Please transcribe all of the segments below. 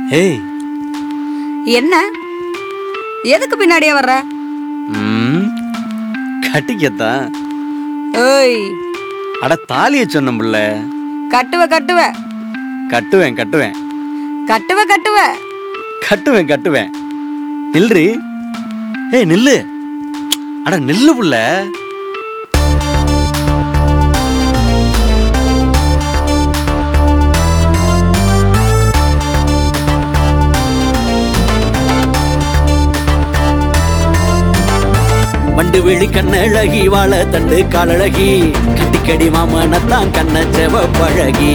ஏய் என்ன எதுக்கு பின்னாடியே வர்ற ம் கட்டிக்கத்தான் ஏய் அட தாலிய சொன்ன புள்ள கட்டுவ கட்டுவ கட்டுவேன் கட்டுவேன் கட்டுவ கட்டுவ கட்டுவேன் கட்டுவேன் நில்றி ஏய் நில்லு அட நில்லு புள்ள மண்டு வெளி கண்ணழகி வாழ தண்டு காலழகி கட்டிக்கடி மாமனத்தான் கண்ண செவ பழகி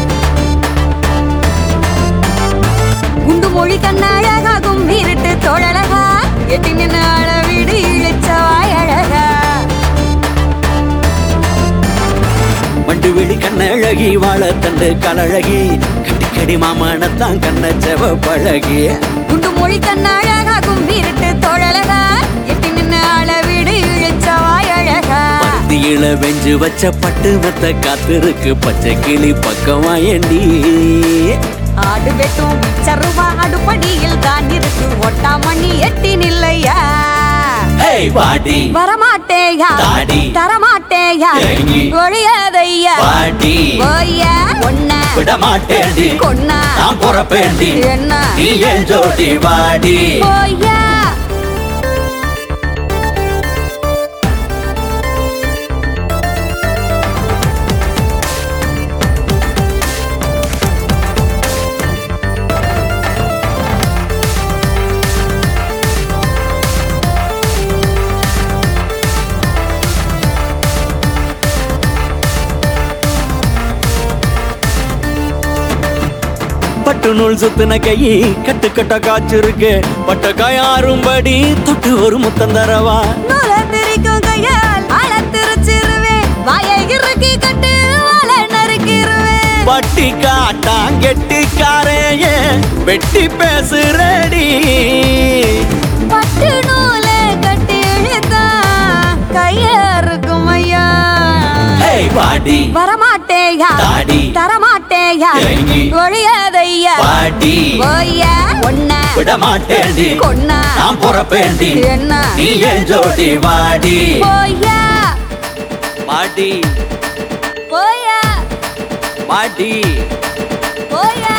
குண்டு மொழி கண்ணழகாகும் வீரிட்டு தோழழகா எட்டி நின்று அளவீடு இழிச்சவாய் அழகா மண்டு வெளி கண்ணழகி வாழ தண்டு காலழகி கட்டிக்கடி மாமனத்தான் கண்ண செவ பழகி குண்டு மொழி கண்ணழகாகும் வீரிட்டு தோழழகா எட்டி நின்று அளவீடு இழிச்சவாய் அழகா பத்தியில வெஞ்சு வச்ச பட்டு மத்த காத்திருக்கு பச்சை கிளி பக்கமா ஏண்டி ஆடு வெட்டும் சருவா அடுப்படியில் தான் இருக்கு ஒட்டாமணி எட்டி நில்லையா ஏய் வாடி வரமாட்டேயா தாடி. தரமாட்டேயா ஏங்கி. ஒழியாதையா வாடி ஓய்யா ஒன்ன விட மாட்டேண்டி கொன்னா நான் பொறப்பேண்டி என்ன நீ என் ஜோடி வாடி ஓய்யா பட்டு நூல் சுத்தின கை கட்டு கட்ட காய்ச்சிருக்கு பட்ட காயாரும்படி தொட்டு ஒரு முத்தம் தரவா நூல திரிக்கும் கையால் ஆள திருச்சிருவேன் வாயை இறுக்கி கட்டு வாழ நறுக்கிருவேன் பட்டி காட்டான் கெட்டிக்காரைய வெட்டி பேசுறடி பட்டு நூல கட்டி இழுத்தா கையா இருக்கும் ஐயா ஏய் வாடி வரமாட்டேயா தாடி. தரமாட்டேயா ஏங்கி. ஒழியாதையா வாடி ஓய்யா ஒன்ன விட மாட்டேண்டி கொன்னா நான் பொறப்பேண்டி என்ன நீ என் ஜோடி வாடி போயா வாடி போயா வாடி போயா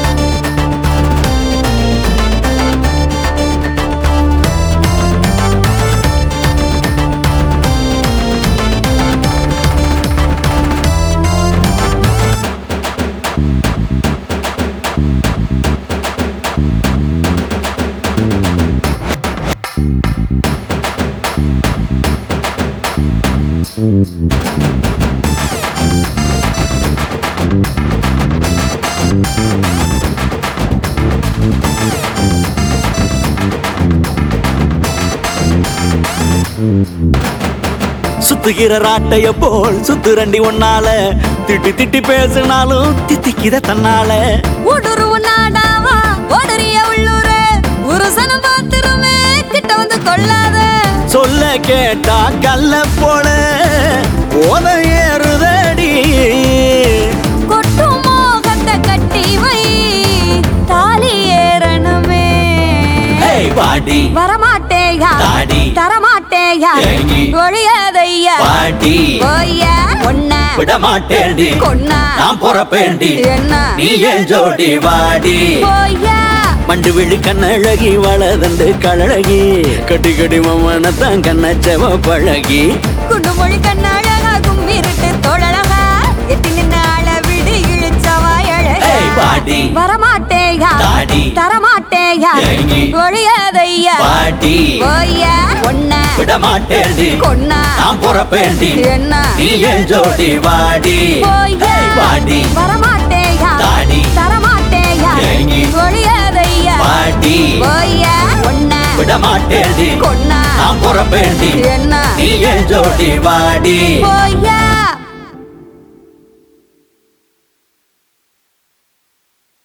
சுத்துகிற ராட்டைய போல் சுத்துரண்டி ஒன்னால திட்டி திட்டி பேசினாலும் தித்திக்கிற தன்னால ஊடுருவு நாடாவா ஓடறிய உள்ளூரு ஒரு சனம் பாத்திரமே கிட்ட வந்து கொள்ளாத சொல்ல கேட்டா கல்ல போல போத ஏறுதடி கொட்டும் மோகத்தை கட்டி வை தாலி ஏறணுமே ஏய் வாடி வரமாட்டேயா தாடி. தரமாட்டேயா ஏங்கி. ஒழியாதையா வாடி ஓய்யா ஒன்ன விட மாட்டேண்டி கொன்னா நான் பொறப்பேண்டி என்ன நீ என் ஜோடி வாடி போயா மண்டு விழி கண்ணழகி வளதண்டு கழகி கட்டி கட்டி மம்மனத்தான் கண்ணச்சவ பழகி குண்டு மொழி கண்ணழகாகும் வீருட்டு தோழழகா எட்டி நின்று அளவிடு இழிச்சவாய் ஏய் அழகா வாடி வரமாட்டேயா தாடி. தரமாட்டேயா ஏங்கி. ஒழியாதையா வாடி ஓய்யா ஒன்ன விட மாட்டேண்டி கொன்னா நான் பொறப்பேண்டி என்ன நீ என் ஜோடி வாடி போயா ஏய் வாடி வரமாட்டேயா தாடி. தரமாட்டேயா ஏங்கி. ஒழியாதையா வாடி ஓய்யா ஒன்ன விட மாட்டேண்டி கொன்னா நான் பொறப்பேண்டி என்ன நீ என் ஜோடி வாடி போயா